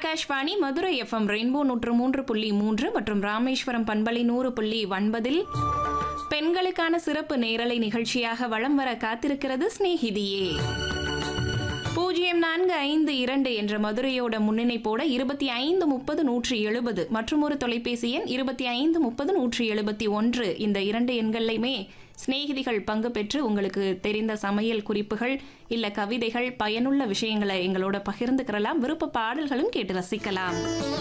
Akashvani Madurai FM rainbow நூற்று மூன்று புள்ளி மூன்று மற்றும் ராமேஸ்வரம் பண்பலை நூறு புள்ளி ஒன்பதில் பெண்களுக்கான சிறப்பு நேரலை நிகழ்ச்சியாக வலம் வர காத்திருக்கிறது சிநேகிதியே பூஜ்ஜியம் நான்கு ஐந்து இரண்டு என்ற மதுரையோட முன்னிணைப்போட இருபத்தி ஐந்து முப்பது நூற்றி எழுபது மற்றும் ஒரு தொலைபேசி எண் இருபத்தி ஐந்து முப்பது நூற்றி எழுபத்தி ஒன்று இந்த இரண்டு எண்கள்லையுமே சிநேகிதிகள் பங்கு பெற்று உங்களுக்கு தெரிந்த சமையல் குறிப்புகள் இல்ல கவிதைகள் பயனுள்ள விஷயங்களை எங்களோட பகிர்ந்துக்கிறலாம் விருப்ப பாடல்களும் கேட்டு ரசிக்கலாம்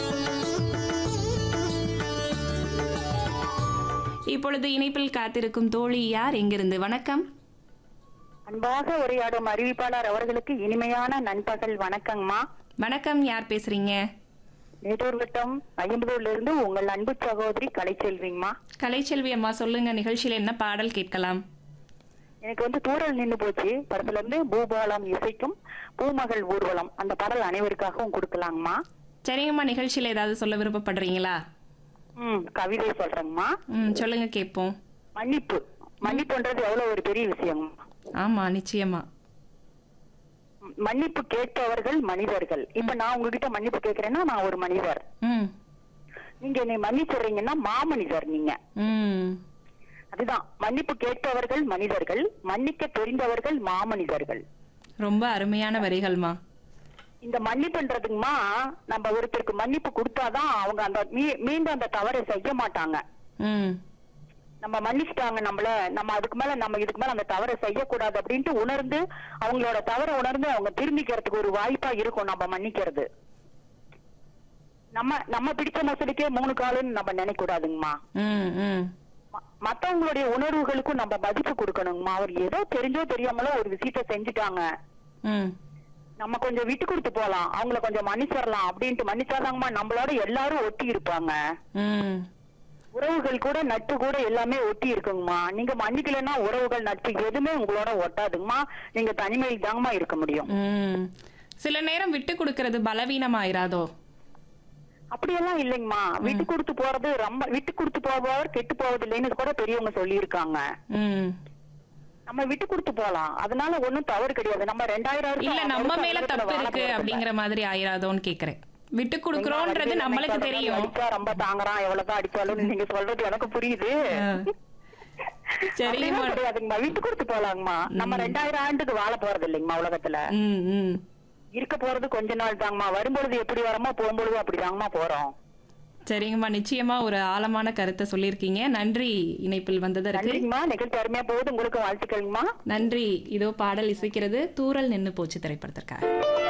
இப்பொழுது இணைப்பில் காத்திருக்கும் தோழி யார் எங்கிருந்து வணக்கம் அன்பாக உரையாடும் அறிவிப்பாளர் அவர்களுக்கு இனிமையான நண்பகல் வணக்கங்கம்மா வணக்கம் யார் பேசுறீங்க மேட்டூர் வட்டம் ஐம்பதூர்ல இருந்து உங்கள் அன்பு சகோதரி கலைச்செல்விங்கம்மா கலைச்செல்வி அம்மா சொல்லுங்க நிகழ்ச்சியில் என்ன பாடல் கேட்கலாம் எனக்கு வந்து தூரல் நின்னு போச்சு படத்துல இருந்து பூபாலம் இசைக்கும் பூமகள் ஊர்வலம் அந்த பாடல் அனைவருக்காகவும் கொடுக்கலாங்கம்மா சரிங்கம்மா நிகழ்ச்சியில் ஏதாவது சொல்ல விருப்பப்படுறீங்களா ம் கவிதை சொல்றேங்கம்மா ம் சொல்லுங்க கேட்போம் மன்னிப்பு மன்னிப்புன்றது எவ்வளவு ஒரு பெரிய விஷயம் ஆமா நிச்சயமா மன்னிப்பு கேட்பவர்கள் மனிதர்கள் இப்ப நான் உங்ககிட்ட மன்னிப்பு கேட்கிறேன்னா நான் ஒரு மனிதர் ம் நீங்க என்னை மன்னிச்சிடுறீங்கன்னா மாமனிதர் நீங்க ம் அதுதான் மன்னிப்பு கேட்பவர்கள் மனிதர்கள் மன்னிக்க தெரிந்தவர்கள் மாமனிதர்கள் ரொம்ப அருமையான வரிகள்மா இந்த மன்னிப்புன்றதுங்கம்மா நம்ம ஒருத்தருக்கு மன்னிப்பு கொடுத்தாதான் அவங்க அந்த மீ- மீண்டும் அந்த தவறை செய்ய மாட்டாங்க ம் நம்ம மன்னிச்சிட்டாங்க நம்மள நம்ம அதுக்கு மேல நம்ம இதுக்கு மேல அந்த தவறை செய்யக்கூடாது அப்படின்ட்டு உணர்ந்து அவங்களோட தவறை உணர்ந்து அவங்க திரும்பிக்கிறதுக்கு ஒரு வாய்ப்பா இருக்கும் நம்ம மன்னிக்கிறது நம்ம நம்ம பிடிச்ச மசலுக்கே மூணு காலுன்னு நம்ம நினைக்க கூடாதுங்கம்மா ம் ம் ம- மத்தவங்களுடைய உணர்வுகளுக்கும் நம்ம மதிப்பு கொடுக்கணுங்கம்மா அவர் ஏதோ தெரிஞ்சோ தெரியாமலோ ஒரு விஷயத்த செஞ்சுட்டாங்க ம் நம்ம கொஞ்சம் விட்டு கொடுத்து போலாம் அவங்கள கொஞ்சம் மன்னிச்சிடலாம் அப்படின்ட்டு மன்னிச்சாதாங்கம்மா நம்மளோட எல்லாரும் ஒட்டி இருப்பாங்க ம் உறவுகள் கூட நட்பு கூட எல்லாமே ஒட்டி இருக்குங்கம்மா நீங்க மன்னிக்கலைன்னா உறவுகள் நட்பு எதுவுமே உங்களோட ஒட்டாதுங்கம்மா நீங்க தனிமையில் தாங்கம்மா இருக்க முடியும் ம் சில நேரம் விட்டு கொடுக்கறது பலவீனமாயிராதோ அப்படியெல்லாம் இல்லைங்கம்மா விட்டு கொடுத்து போறது ரொம்ப விட்டு கொடுத்து போபவர் கெட்டு போவதில்லைன்னு கூட பெரியவங்க சொல்லியிருக்காங்க ம் நம்ம விட்டு கொடுத்து போலாம் அதனால ஒண்ணும் தவறு கிடையாது நம்ம ரெண்டாயிரம் வருஷம் இல்ல நம்ம வருஷம் மேல உலகத்துல தப்பு வாழ இருக்கு போறதில்ல. அப்படிங்கிற மாதிரி ஆயிராதோன்னு கேக்குறேன் விட்டு கொடுக்கறோன்றது நீங்க நம்மளுக்கு வந்து தெரியும் அடிச்சா ரொம்ப தாங்குறான் எவ்வளவுதான் அடிச்சாலும் நீங்க சொல்றது எனக்கு புரியுது சரிம்மா அப்படிலாம் கிடையாதுங்கம்மா விட்டு கொடுத்து போலாங்கம்மா நம்ம ரெண்டாயிரம் ஆண்டுக்கு வாழ போறது இல்லைங்கம்மா உலகத்துல ம் ம் இருக்க போறது கொஞ்ச நாள் தாங்கம்மா வரும்பொழுது எப்படி வரமோ போகும்பொழுது அப்படிதாங்கம்மா போறோம் சரிங்கம்மா நிச்சயமா ஒரு ஆழமான கருத்தை சொல்லியிருக்கீங்க நன்றி இணைப்பில் வந்ததற்கு நன்றிங்கம்மா நிகழ்ச்சி அருமையா போகுது உங்களுக்கு வாழ்த்துக்கள்ங்கம்மா நன்றி இதோ பாடல் இசைக்கிறது தூரல் நின்னு போச்சு திரைப்படத்திற்காக